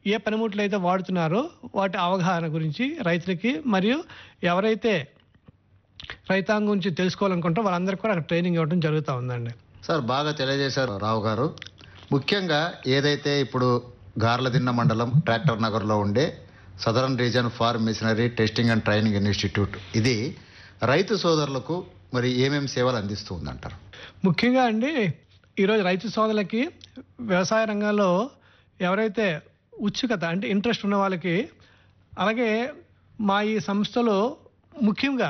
ఏ పనిముట్లు అయితే వాడుతున్నారో వాటి అవగాహన గురించి రైతులకి మరియు ఎవరైతే రైతాంగం గురించి తెలుసుకోవాలనుకుంటారో వాళ్ళందరికీ కూడా అక్కడ ట్రైనింగ్ ఇవ్వడం జరుగుతూ ఉందండి సార్ బాగా తెలియజేశారు రావు గారు ముఖ్యంగా ఏదైతే ఇప్పుడు గార్లదిన్న మండలం ట్రాక్టర్ నగర్లో ఉండే southern region farm machinery testing and training institute ఇది రైతు సోదరులకు మరి ఏమేమి సేవలు అందిస్తూ ఉందంటారు ముఖ్యంగా అండి ఈరోజు రైతు సోదరులకి వ్యవసాయ రంగంలో ఎవరైతే ఉత్సుకత అంటే ఇంట్రెస్ట్ ఉన్న వాళ్ళకి అలాగే మా ఈ సంస్థలో ముఖ్యంగా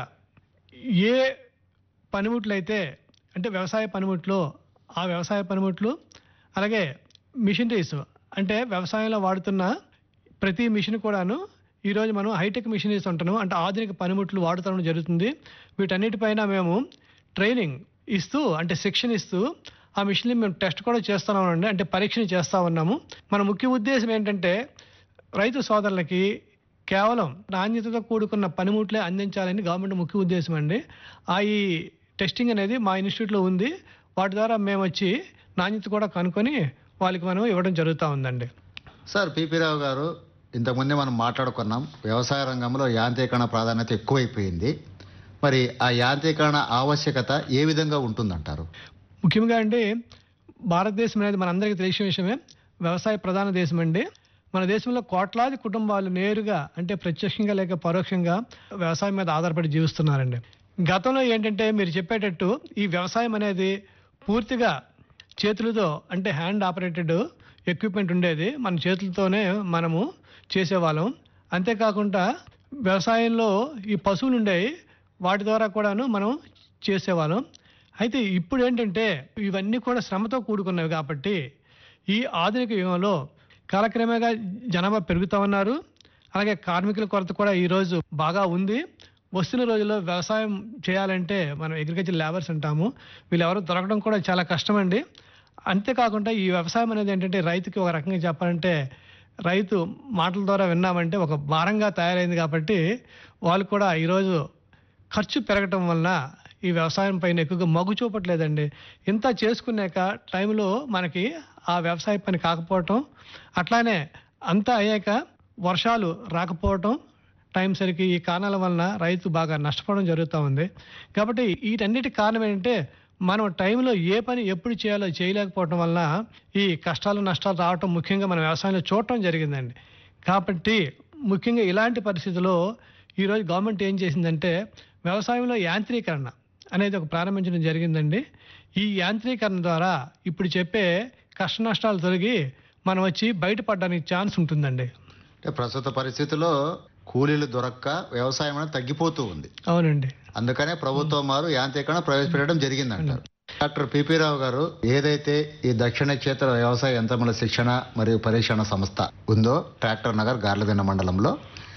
ఏ పనిముట్లు అయితే అంటే వ్యవసాయ పనిముట్లు ఆ వ్యవసాయ పనిముట్లు అలాగే మిషనరీస్ అంటే వ్యవసాయంలో వాడుతున్న ప్రతి మిషన్ కూడాను ఈరోజు మనం హైటెక్ మిషనరీస్ ఉంటాను అంటే ఆధునిక పనిముట్లు వాడుతడం జరుగుతుంది వీటన్నిటిపైన మేము ట్రైనింగ్ ఇస్తూ అంటే శిక్షణ ఇస్తూ ఆ మిషన్ని మేము టెస్ట్ కూడా చేస్తున్నామండి అంటే పరీక్షణ చేస్తూ ఉన్నాము మన ముఖ్య ఉద్దేశం ఏంటంటే రైతు సోదరులకి కేవలం నాణ్యతతో కూడుకున్న పనిముట్లే అందించాలని గవర్నమెంట్ ముఖ్య ఉద్దేశం అండి ఆ ఈ టెస్టింగ్ అనేది మా ఇన్స్టిట్యూట్లో ఉంది వాటి ద్వారా మేము వచ్చి నాణ్యత కూడా కనుక్కొని వాళ్ళకి మనం ఇవ్వడం జరుగుతూ ఉందండి సార్ పిపి రావు గారు ఇంతకుముందే మనం మాట్లాడుకున్నాం వ్యవసాయ రంగంలో యాంత్రీకరణ ప్రాధాన్యత ఎక్కువైపోయింది మరి ఆ యాంత్రీకరణ ఆవశ్యకత ఏ విధంగా ఉంటుందంటారు ముఖ్యంగా అండి భారతదేశం అనేది మనందరికీ తెలిసిన విషయమే వ్యవసాయ ప్రధాన దేశం అండి మన దేశంలో కోట్లాది కుటుంబాలు నేరుగా అంటే ప్రత్యక్షంగా లేక పరోక్షంగా వ్యవసాయం మీద ఆధారపడి జీవిస్తున్నారండి గతంలో ఏంటంటే మీరు చెప్పేటట్టు ఈ వ్యవసాయం అనేది పూర్తిగా చేతులతో అంటే హ్యాండ్ ఆపరేటెడ్ ఎక్విప్మెంట్ ఉండేది మన చేతులతోనే మనము చేసేవాళ్ళం అంతేకాకుండా వ్యవసాయంలో ఈ పశువులు ఉండేవి వాటి ద్వారా కూడాను మనం చేసేవాళ్ళం అయితే ఇప్పుడు ఏంటంటే ఇవన్నీ కూడా శ్రమతో కూడుకున్నవి కాబట్టి ఈ ఆధునిక యుగంలో కాలక్రమేణా జనాభా పెరుగుతూ ఉన్నారు అలాగే కార్మికుల కొరత కూడా ఈరోజు బాగా ఉంది వస్తున్న రోజుల్లో వ్యవసాయం చేయాలంటే మనం అగ్రికల్చర్ లేబర్స్ అంటాము వీళ్ళెవరూ దొరకడం కూడా చాలా కష్టమండి అంతేకాకుండా ఈ వ్యవసాయం అనేది ఏంటంటే రైతుకి ఒక రకంగా చెప్పాలంటే రైతు మాటల ద్వారా విన్నామంటే ఒక భారంగా తయారైంది కాబట్టి వాళ్ళు కూడా ఈరోజు ఖర్చు పెరగటం వలన ఈ వ్యవసాయం పైన ఎక్కువగా మగ్గు చూపట్లేదండి ఇంత చేసుకున్నాక టైంలో మనకి ఆ వ్యవసాయ పని కాకపోవటం అట్లానే అంతా అయ్యాక వర్షాలు రాకపోవటం టైం సరికి ఈ కారణాల వలన రైతు బాగా నష్టపోవడం జరుగుతూ ఉంది కాబట్టి వీటన్నిటి కారణం ఏంటంటే మనం టైంలో ఏ పని ఎప్పుడు చేయాలో చేయలేకపోవటం వలన ఈ కష్టాలు నష్టాలు రావటం ముఖ్యంగా మన వ్యవసాయంలో చూడటం జరిగిందండి కాబట్టి ముఖ్యంగా ఇలాంటి పరిస్థితుల్లో ఈరోజు గవర్నమెంట్ ఏం చేసిందంటే వ్యవసాయంలో యాంత్రీకరణ అనేది ఒక ప్రారంభించడం జరిగిందండి ఈ యాంత్రీకరణ ద్వారా ఇప్పుడు చెప్పే కష్ట నష్టాలు తొలగి మనం వచ్చి బయటపడడానికి ఛాన్స్ ఉంటుందండి అంటే ప్రస్తుత పరిస్థితుల్లో కూలీలు దొరక్క వ్యవసాయం అనేది తగ్గిపోతూ ఉంది అవునండి అందుకనే ప్రభుత్వం వారు యాంత్రీకరణ ప్రవేశపెట్టడం జరిగిందంటారు డాక్టర్ పిపి రావు గారు ఏదైతే ఈ దక్షిణ క్షేత్ర వ్యవసాయ యంత్రముల శిక్షణ మరియు పరీక్షణ సంస్థ ఉందో ట్రాక్టర్ నగర్ గార్లదిన్న మండలంలో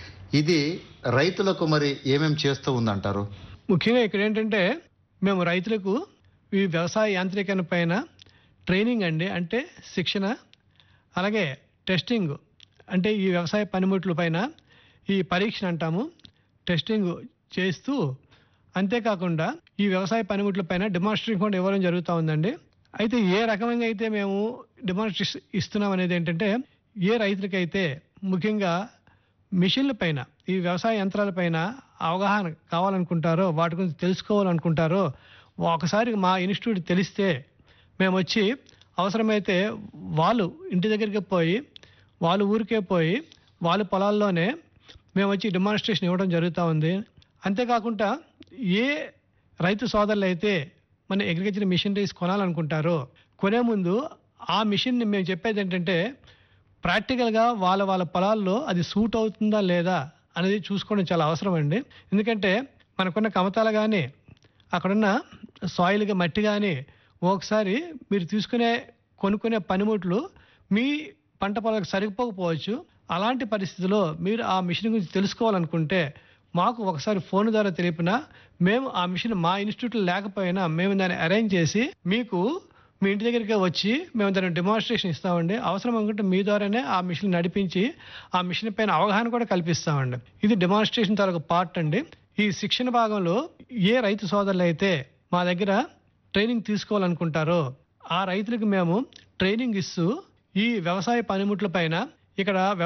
ఇది రైతులకు మరి ఏమేం చేస్తూ ఉందంటారు ముఖ్యంగా ఇక్కడ ఏంటంటే మేము రైతులకు ఈ వ్యవసాయ యాంత్రీకరణ పైన ట్రైనింగ్ అండి అంటే శిక్షణ అలాగే టెస్టింగ్ అంటే ఈ వ్యవసాయ పనిముట్ల పైన ఈ పరీక్ష అంటాము టెస్టింగ్ చేస్తూ అంతేకాకుండా ఈ వ్యవసాయ పనిముట్ల పైన డెమాన్స్ట్రేషన్ కూడా ఇవ్వడం జరుగుతూ ఉందండి అయితే ఏ రకమంగా అయితే మేము డెమాన్స్ట్రేషన్ ఇస్తున్నాం అనేది ఏంటంటే ఏ రైతులకైతే ముఖ్యంగా మిషన్ల పైన ఈ వ్యవసాయ యంత్రాల పైన అవగాహన కావాలనుకుంటారో వాటి గురించి తెలుసుకోవాలనుకుంటారో ఒకసారి మా ఇన్స్టిట్యూట్ తెలిస్తే మేము వచ్చి అవసరమైతే వాళ్ళు ఇంటి దగ్గరికి పోయి వాళ్ళు ఊరికే పోయి వాళ్ళ పొలాల్లోనే మేము వచ్చి డెమాన్స్ట్రేషన్ ఇవ్వడం జరుగుతూ ఉంది అంతేకాకుండా ఏ రైతు సోదరులు అయితే మన అగ్రికల్చర్ మిషనరీస్ కొనాలనుకుంటారో కొనే ముందు ఆ మిషన్ని మేము చెప్పేది ఏంటంటే ప్రాక్టికల్గా వాళ్ళ వాళ్ళ పొలాల్లో అది సూట్ అవుతుందా లేదా అనేది చూసుకోవడం చాలా అవసరం అండి ఎందుకంటే మనకున్న కమతాలు కానీ అక్కడున్న సాయిల్గా మట్టి కానీ ఒకసారి మీరు తీసుకునే కొనుక్కునే పనిముట్లు మీ పంట పొలాలకు సరిపోకపోవచ్చు అలాంటి పరిస్థితిలో మీరు ఆ మిషన్ గురించి తెలుసుకోవాలనుకుంటే మాకు ఒకసారి ఫోన్ ద్వారా తెలిపినా మేము ఆ మిషన్ మా ఇన్స్టిట్యూట్లో లేకపోయినా మేము దాన్ని అరేంజ్ చేసి మీకు మీ ఇంటి దగ్గరికి వచ్చి మేము దాన్ని డెమాన్స్ట్రేషన్ ఇస్తామండి అవసరం అనుకుంటే మీ ద్వారానే ఆ మిషన్ నడిపించి ఆ మిషన్ పైన అవగాహన కూడా కల్పిస్తామండి ఇది డెమాన్స్ట్రేషన్ తాలూకు పార్ట్ అండి ఈ శిక్షణ భాగంలో ఏ రైతు సోదరులు అయితే మా దగ్గర ట్రైనింగ్ తీసుకోవాలనుకుంటారో ఆ రైతులకు మేము ట్రైనింగ్ ఇస్తూ ఈ వ్యవసాయ పనిముట్ల పైన ఇక్కడ